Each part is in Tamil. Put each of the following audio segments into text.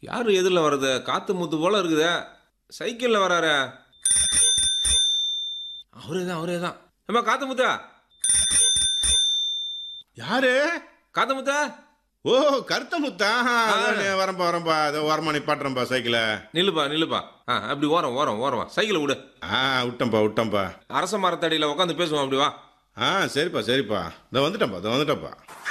யாரு எதிரில் வர்றது காத்து முத்து போல இருக்குதே சைக்கிளில் வராரு அவரே தான் அவரே தான் ஏம்மா காத்து முத்தா யாரு காத்து முத்தா ஓ கருத்த முத்தா அதானே, வரேன்பா வரேன்பா அதோ ஓரமா நிப்பாட்டுறேன்பா சைக்கிளை நில்லுப்பா நில்லுப்பா ஆ அப்படி ஓரம் ஓரம் ஓரம் வா சைக்கிளை விடு ஆ விட்டேன்பா விட்டேன்பா அரச மரத்தடியில் உட்காந்து பேசுவோம் அப்படி வா ஆ சரிப்பா சரிப்பா இதோ வந்துட்டேன்ப்பா இதோ வந்துட்டேன்ப்பா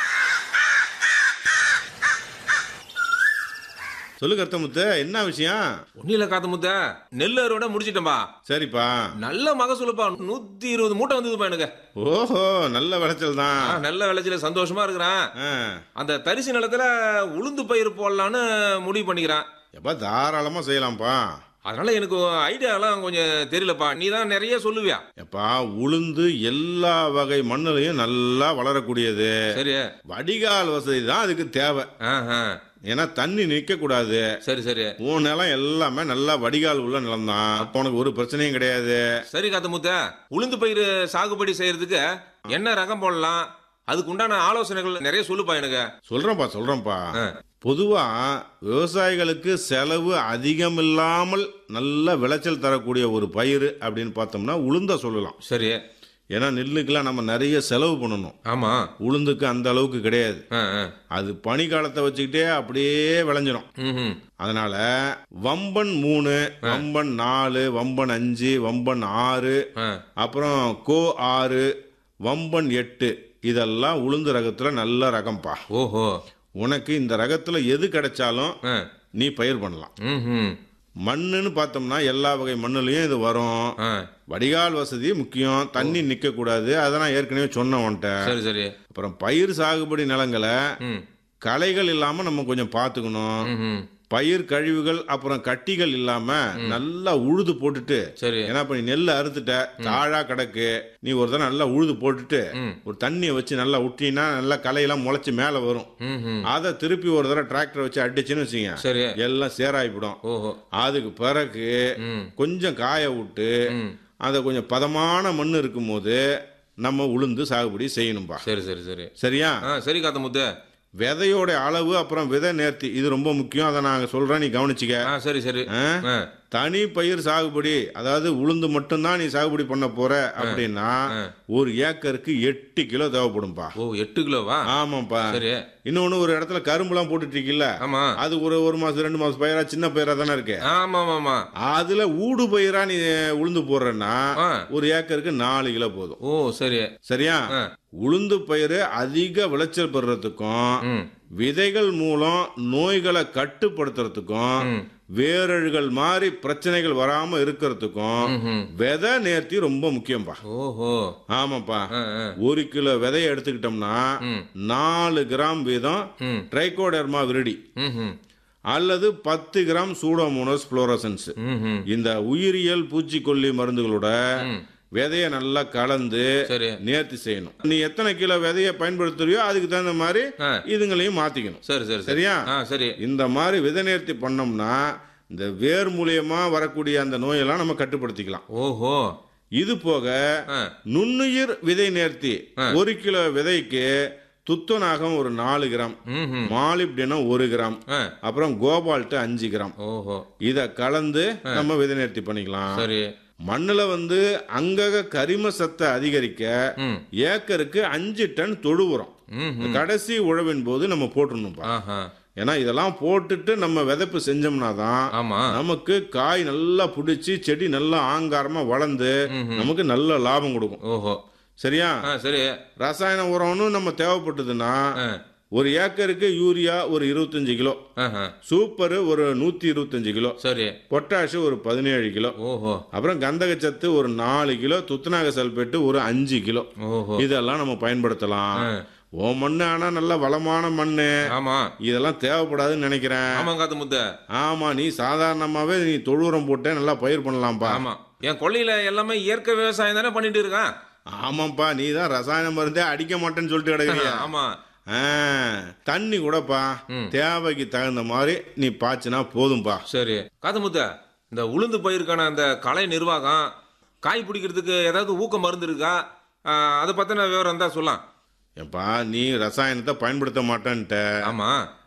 சொல்லு கருத்தமுத்து என்ன விஷயம் ஒன்றும் இல்லை காத்து முத்த நெல் அறுவடை முடிச்சிட்டேன்பா சரிப்பா நல்ல மகசூலுப்பா நூற்றி இருபது மூட்டை வந்ததுப்பா எனக்கு ஓஹோ நல்ல விளைச்சல் தான் ஆ, நல்ல விளைச்சல சந்தோஷமா இருக்கிறேன் ஆ அந்த தரிசு நிலத்துல உளுந்து பயிர் போடலான்னு முடிவு பண்ணிக்கிறேன் எப்பா தாராளமா செய்யலாம்ப்பா அதனால எனக்கு ஐடியாலாம் கொஞ்சம் தெரியலப்பா நீ தான் நிறைய சொல்லுவியா எப்பா உளுந்து எல்லா வகை மண்ணுலையும் நல்லா வளரக்கூடியது சரி வடிகால் வசதி தான் அதுக்கு தேவை ஆஹா. ஏன்னா தண்ணி நிற்க கூடாது சரி சரி உன் நிலம் எல்லாமே நல்லா வடிகால் உள்ள நிலம் தான் அப்போ உனக்கு ஒரு பிரச்சனையும் கிடையாது சரி காத்த முத்த உளுந்து பயிர் சாகுபடி செய்யறதுக்கு என்ன ரகம் போடலாம் அதுக்கு உண்டான ஆலோசனைகள் நிறைய சொல்லுப்பா எனக்கு சொல்றேன்ப்பா சொல்றேன்ப்பா ஆ. பொதுவா விவசாயிகளுக்கு செலவு அதிகம் இல்லாமல் நல்ல விளைச்சல் தரக்கூடிய ஒரு பயிர் அப்படின்னு பார்த்தோம்னா உளுந்த சொல்லலாம் சரி ஏன்னா நெல்லுக்கெல்லாம் நம்ம நிறைய செலவு பண்ணணும் ஆமா உளுந்துக்கு அந்த அளவுக்கு கிடையாது ஆ, ஆ. அது பனி காலத்தை வச்சுக்கிட்டே அப்படியே விளைஞ்சிடும் ம்ஹும். அதனால வம்பன் மூணு வம்பன் நாலு வம்பன் அஞ்சு வம்பன் ஆறு ஆ. அப்புறம் கோ ஆறு வம்பன் எட்டு இதெல்லாம் உளுந்து ரகத்துல நல்ல ரகம்ப்பா ஓஹோ உனக்கு இந்த ரகத்துல எது கிடைச்சாலும் ஆ. நீ பயிர் பண்ணலாம் ம்ஹும். மண்ணுன்னு பார்த்தோம்னா எல்லா வகை மண்ணுலயும் இது வரும் ஆ. வடிகால் வசதி முக்கியம் தண்ணி நிக்க கூடாது அதை நான் ஏற்கனவே சொன்னேன் உன்கிட்ட சரி சரி அப்புறம் பயிர் சாகுபடி நிலங்களை ம் களைகள் இல்லாம நம்ம கொஞ்சம் பார்த்துக்கணும் ம்ஹும். பயிர் கழிவுகள் அப்புறம் கட்டிகள் இல்லாம நல்லா உழுது போட்டுட்டு சரி ஏன்னா இப்ப நீ நெல்லை அறுத்துட்ட தாழா கிடக்கு நீ ஒரு தடவை நல்லா உழுது போட்டுட்டு ம். ஒரு தண்ணியை வச்சு நல்லா விட்டீங்கன்னா நல்லா களையெல்லாம் முளைச்சு மேல வரும் ம்ஹும். அதை திருப்பி ஒரு தடவை டிராக்டர் வச்சு அடிச்சுன்னு வச்சுங்க சரி எல்லாம் சேராயிப்பிடும் ஓஹோ அதுக்கு பிறகு ம் கொஞ்சம் காய விட்டு ம் அதை கொஞ்சம் பதமான மண் இருக்கும்போது நம்ம உளுந்து சாகுபடி செய்யணும்பா சரி சரி சரி சரியா ஆ சரி காத்த முத்து விதையோட அளவு அப்புறம் விதை நேர்த்தி இது ரொம்ப முக்கியம் அதை நாங்கள் சொல்கிறேன் நீ கவனிச்சிக்க ஆ சரி சரி ஆ? ஆ தனி பயிர் சாகுபடி அதாவது உளுந்து மட்டும்தான் நீ சாகுபடி பண்ண போற அப்படின்னா ஒரு ஏக்கருக்கு எட்டு கிலோ தேவைப்படும்பா ஓ எட்டு கிலோவா ஆமாப்பா சரி இன்னொன்னு ஒரு இடத்துல கரும்புலாம் போட்டுட்டு இருக்கீல்ல ஆமா அது ஒரு ஒரு மாசம் ரெண்டு மாசம் பயிரா சின்ன பயிரா தானே இருக்கு ஆமா ஆமா ஆமா அதுல ஊடு பயிரா நீ உளுந்து போடுறன்னா ஆ ஒரு ஏக்கருக்கு நாலு கிலோ போதும் ஓ சரி சரியா ஆ உளுந்து பயிர் அதிக விளைச்சல் பெறுறதுக்கும் ம் விதைகள் மூலம் நோய்களை கட்டுப்படுத்துறதுக்கும் ம் வேரழுகள் மாதிரி பிரச்சனைகள் வராம இருக்கிறதுக்கும் ம்ஹும். விதை நேர்த்தி ரொம்ப முக்கியம்பா ஓஹோ ஆமாப்பா ஆ ஆ ஒரு கிலோ விதையை எடுத்துக்கிட்டோம்னா ம் நாலு கிராம் வீதம் ம் ட்ரைகோடர்மா விரிடி ம்ஹும். அல்லது பத்து கிராம் சூடோமோனஸ் புளோரசன்ஸ் ம்ஹும். இந்த உயிரியல் பூச்சிக்கொல்லி மருந்துகளோட ம். விதையை நல்லா கலந்து சரி நேர்த்தி செய்யணும் நீ எத்தனை கிலோ விதையை பயன்படுத்துறியோ அதுக்கு தகுந்த மாதிரி ஆ இதுங்களையும் மாத்திக்கணும் சரி சரி சரி சரியா ஆ சரி இந்த மாதிரி விதை நேர்த்தி பண்ணோம்னா இந்த வேர் மூலியமா வரக்கூடிய அந்த நோயெல்லாம் நம்ம கட்டுப்படுத்திக்கலாம் ஓஹோ இது போக ஆ நுண்ணுயிர் விதை நேர்த்தி ஒரு கிலோ விதைக்கு துத்தநாகம் ஒரு நாலு கிராம் ம்ஹும். மாலிப்டினம் ஒரு கிராம் ஆ அப்புறம் கோபால்ட்டு அஞ்சு கிராம் ஓஹோ இத கலந்து நம்ம விதை நேர்த்தி பண்ணிக்கலாம் சரி மண்ணுல வந்து அங்கக கரிம சத்தை அதிகரிக்க ம் ஏக்கருக்கு அஞ்சு டன் தொழு உரம் ம் கடைசி உழவின் போது நம்ம போட்டுடணும்ப்பா ஆஹா ஏன்னா இதெல்லாம் போட்டுட்டு நம்ம விதைப்பு செஞ்சோம்னா தான் ஆமா நமக்கு காய் நல்லா பிடிச்சி செடி நல்லா ஆங்காரமா வளர்ந்து நமக்கு நல்ல லாபம் கொடுக்கும் ஓஹோ சரியா ஆ சரி ரசாயன உரம்னு நம்ம தேவைப்பட்டதுன்னா ஆ ஒரு ஏக்கருக்கு யூரியா ஒரு இருபத்தஞ்சு கிலோ ஆஹா சூப்பர் ஒரு நூத்தி இருபத்தஞ்சு கிலோ சரி பொட்டாஷ் ஒரு பதினேழு கிலோ ஓஹோ அப்புறம் கந்தகச்சத்து ஒரு நாலு கிலோ துத்தநாக சல்பேட்டு ஒரு அஞ்சு கிலோ ஓஹோ இதெல்லாம் நம்ம பயன்படுத்தலாம் ஆ. ஓ மண்ணு ஆனா நல்ல வளமான மண்ணு ஆமா இதெல்லாம் தேவைப்படாதுன்னு நினைக்கிறேன் ஆமா காத்து முத்த ஆமா நீ சாதாரணமாவே நீ தொழு உரம் போட்டே நல்லா பயிர் பண்ணலாம்ப்பா ஆமா என் கொள்ளையில எல்லாமே இயற்கை விவசாயம் தானே பண்ணிட்டு இருக்கான் ஆமாப்பா நீ தான் ரசாயன மருந்தே அடிக்க மாட்டேன்னு சொல்லிட்டு கிடக்குறியா ஆமா ஆ, தண்ணி கூடப்பா ம். தேவைக்கு தகுந்த மாதிரி நீ பாய்ச்சினா போதும்பா சரி காத்து முத்த இந்த உளுந்து பயிருக்கான அந்த கலை நிர்வாகம் காய் பிடிக்கிறதுக்கு ஏதாவது ஊக்க மருந்து இருக்கா ஆ, அதை பத்தின விவரம் தான் சொல்லலாம் ஏப்பா நீ ரசாயனத்தை பயன்படுத்த மாட்டேன்ட்ட ஆமா